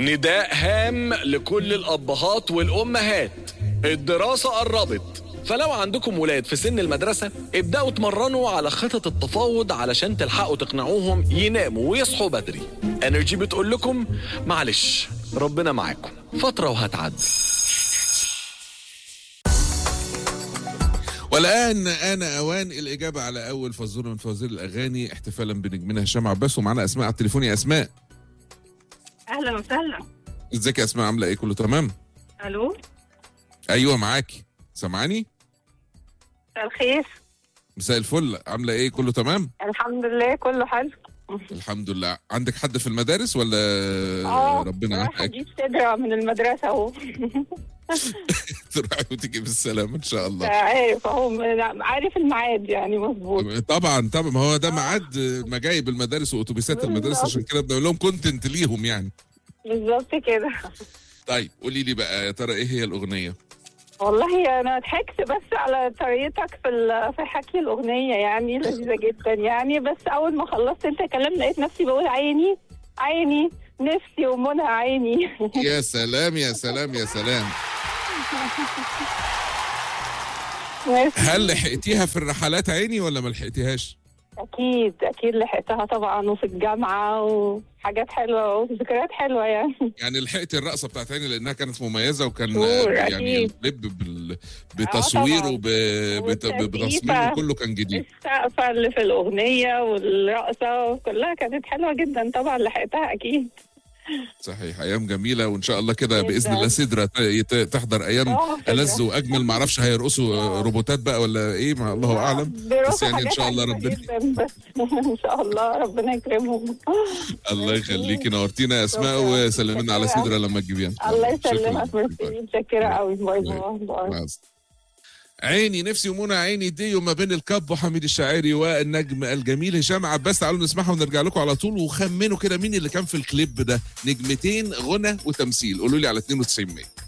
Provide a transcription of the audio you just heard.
نداء هام لكل الأبهات والأمهات الدراسة قربت فلو عندكم ولاد في سن المدرسة ابدأوا اتمرنوا على خطط التفاوض علشان تلحقوا تقنعوهم يناموا ويصحوا بدري انرجي بتقول لكم معلش ربنا معاكم فترة وهتعدي والآن آن أوان الإجابة على أول فزورة من فوازير الأغاني احتفالا بنجمنا هشام عباس ومعانا أسماء على التليفون يا أسماء اهلا وسهلا ازيك يا أسماء عاملة إيه كله تمام؟ الو أيوه معاكي سامعاني؟ مساء الخير مساء الفل عاملة إيه كله تمام؟ الحمد لله كله حلو الحمد لله عندك حد في المدارس ولا ربنا رايحة معاك اجيب صدرة من المدرسة اهو تروحي وتيجي بالسلامة إن شاء الله عارف اهو م- عارف الميعاد يعني مظبوط طبعا طبعا ما هو ده ميعاد مجايب المدارس واتوبيسات المدارس بالظبط. عشان كده بنقول لهم كونتنت ليهم يعني بالظبط كده طيب قولي لي بقى يا ترى ايه هي الاغنيه والله انا ضحكت بس على طريقتك في ال- في حكي الاغنيه يعني لذيذه جدا يعني بس اول ما خلصت انت كلام لقيت نفسي بقول عيني عيني نفسي ومنى عيني يا سلام يا سلام يا سلام هل لحقتيها في الرحلات عيني ولا ما لحقتيهاش اكيد اكيد لحقتها طبعا وفي الجامعه وحاجات حلوه وذكريات حلوه يعني يعني لحقتي الرقصه بتاعت عيني لانها كانت مميزه وكان شور، يعني أكيد. اللب بال... بتصويره طبعاً. ب... بت... بتصميمه والتأليفة. كله كان جديد السقفه اللي في الاغنيه والرقصه كلها كانت حلوه جدا طبعا لحقتها اكيد صحيح ايام جميله وان شاء الله كده جداً. باذن الله سدره ت- يت- تحضر ايام آه، كده. ألذ واجمل معرفش هيرقصوا روبوتات بقى ولا ايه ما الله اعلم بيروحوا بس يعني ان حاجات شاء الله عجيبة ربنا جداً، بس ان شاء الله ربنا يكرمهم الله يخليكي نورتينا يا اسماء شكراً. وسلمي لنا على شكراً. سدره لما تجيبيها الله شكراً. يسلمك ميرسي متشكره قوي باي باي باي مع السلامة. عيني نفسي ومنى عيني دي وما بين الكاب وحميد الشاعري والنجم الجميل هشام عباس تعالوا نسمعها ونرجع لكم على طول وخمنوا كده مين اللي كان في الكليب ده نجمتين غنى وتمثيل قولوا لي على 92 مية